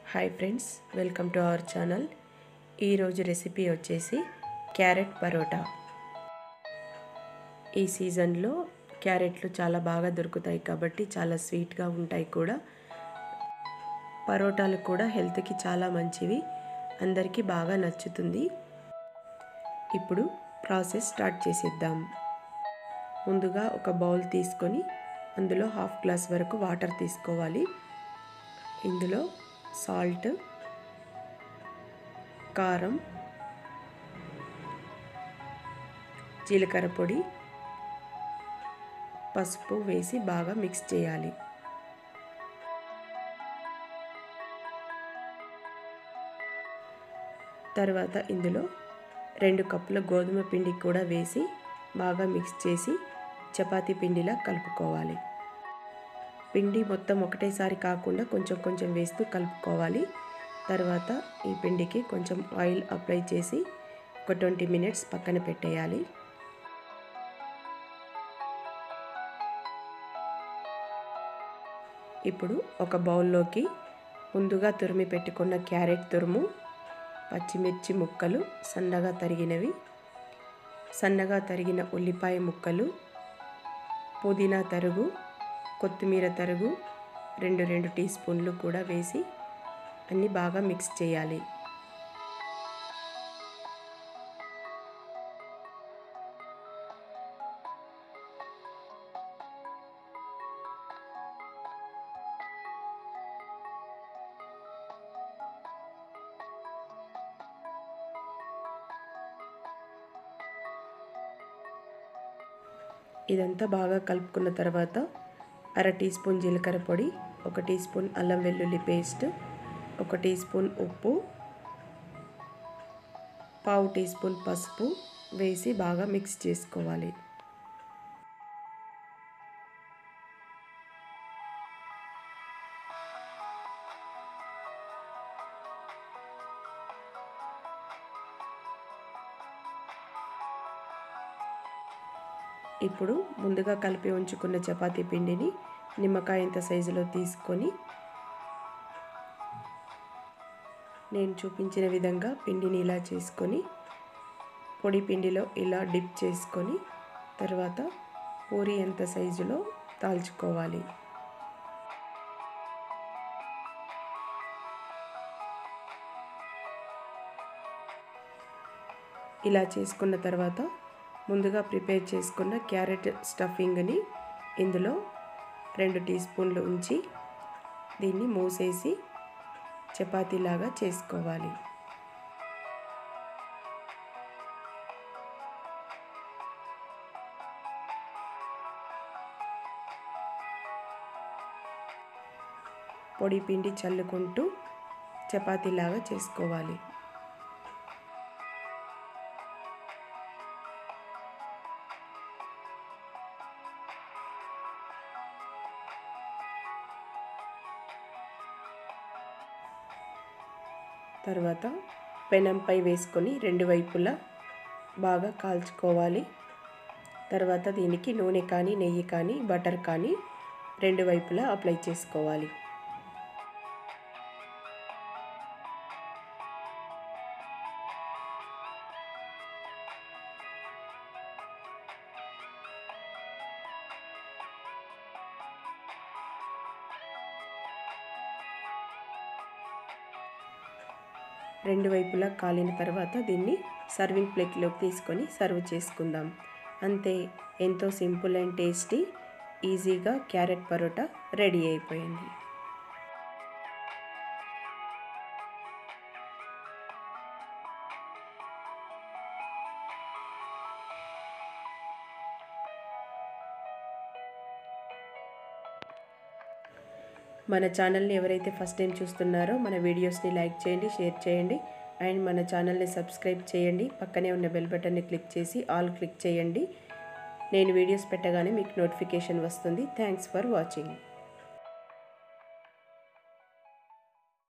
hi friends welcome to our channel ఈరోజు recipe వచ్చేసి carrot parotta ఈ సీజన్లో క్యారెట్లు చాలా బాగా దొరుకుతాయి కాబట్టి చాలా స్వీట్గా ఉంటాయి కూడా పరోటాలు కూడా హెల్త్కి చాలా మంచివి అందరికీ బాగా నచ్చుతుంది ఇప్పుడు ప్రాసెస్ స్టార్ట్ చేసేద్దాం ముందుగా ఒక బౌల్ తీసుకొని అందులో హాఫ్ గ్లాస్ వరకు వాటర్ తీసుకోవాలి ఇందులో సాల్ట్ కారం జీలకర్ర పొడి పసుపు వేసి బాగా మిక్స్ చేయాలి తర్వాత ఇందులో రెండు కప్పుల గోధుమ పిండి కూడా వేసి బాగా మిక్స్ చేసి చపాతీ పిండిలా కలుపుకోవాలి పిండి మొత్తం ఒకటేసారి కాకుండా కొంచెం కొంచెం వేస్తూ కలుపుకోవాలి తర్వాత ఈ పిండికి కొంచెం ఆయిల్ అప్లై చేసి ఒక ట్వంటీ మినిట్స్ పక్కన పెట్టేయాలి ఇప్పుడు ఒక బౌల్లోకి ముందుగా తురిమి పెట్టుకున్న క్యారెట్ తురుము పచ్చిమిర్చి ముక్కలు సన్నగా తరిగినవి సన్నగా తరిగిన ఉల్లిపాయ ముక్కలు పుదీనా తరుగు కొత్తిమీర తరుగు రెండు రెండు టీ స్పూన్లు కూడా వేసి అన్నీ బాగా మిక్స్ చేయాలి ఇదంతా బాగా కలుపుకున్న తర్వాత అర టీ స్పూన్ జీలకర్ర పొడి ఒక టీ స్పూన్ అల్లం వెల్లుల్లి పేస్ట్ ఒక టీ స్పూన్ ఉప్పు పావు టీ స్పూన్ పసుపు వేసి బాగా మిక్స్ చేసుకోవాలి ఇప్పుడు ముందుగా కలిపి ఉంచుకున్న చపాతీ పిండిని నిమ్మకాయంత సైజులో తీసుకొని నేను చూపించిన విధంగా పిండిని ఇలా చేసుకొని పొడి పిండిలో ఇలా డిప్ చేసుకొని తర్వాత పూరి ఎంత సైజులో తాల్చుకోవాలి ఇలా చేసుకున్న తర్వాత ముందుగా ప్రిపేర్ చేసుకున్న క్యారెట్ స్టఫింగ్ని ఇందులో రెండు టీ స్పూన్లు ఉంచి దీన్ని మూసేసి చపాతీలాగా చేసుకోవాలి పొడి పిండి చల్లుకుంటూ చపాతీలాగా చేసుకోవాలి తర్వాత పెనంపై వేసుకొని రెండు వైపులా బాగా కాల్చుకోవాలి తర్వాత దీనికి నూనె కానీ నెయ్యి కానీ బటర్ కానీ రెండు వైపులా అప్లై చేసుకోవాలి రెండు వైపులా కాలిన తర్వాత దీన్ని సర్వింగ్ ప్లేట్లోకి తీసుకొని సర్వ్ చేసుకుందాం అంతే ఎంతో సింపుల్ అండ్ టేస్టీ ఈజీగా క్యారెట్ పరోటా రెడీ అయిపోయింది మన ఛానల్ని ఎవరైతే ఫస్ట్ టైం చూస్తున్నారో మన వీడియోస్ని లైక్ చేయండి షేర్ చేయండి అండ్ మన ఛానల్ని సబ్స్క్రైబ్ చేయండి పక్కనే ఉన్న బెల్ బటన్ని క్లిక్ చేసి ఆల్ క్లిక్ చేయండి నేను వీడియోస్ పెట్టగానే మీకు నోటిఫికేషన్ వస్తుంది థ్యాంక్స్ ఫర్ వాచింగ్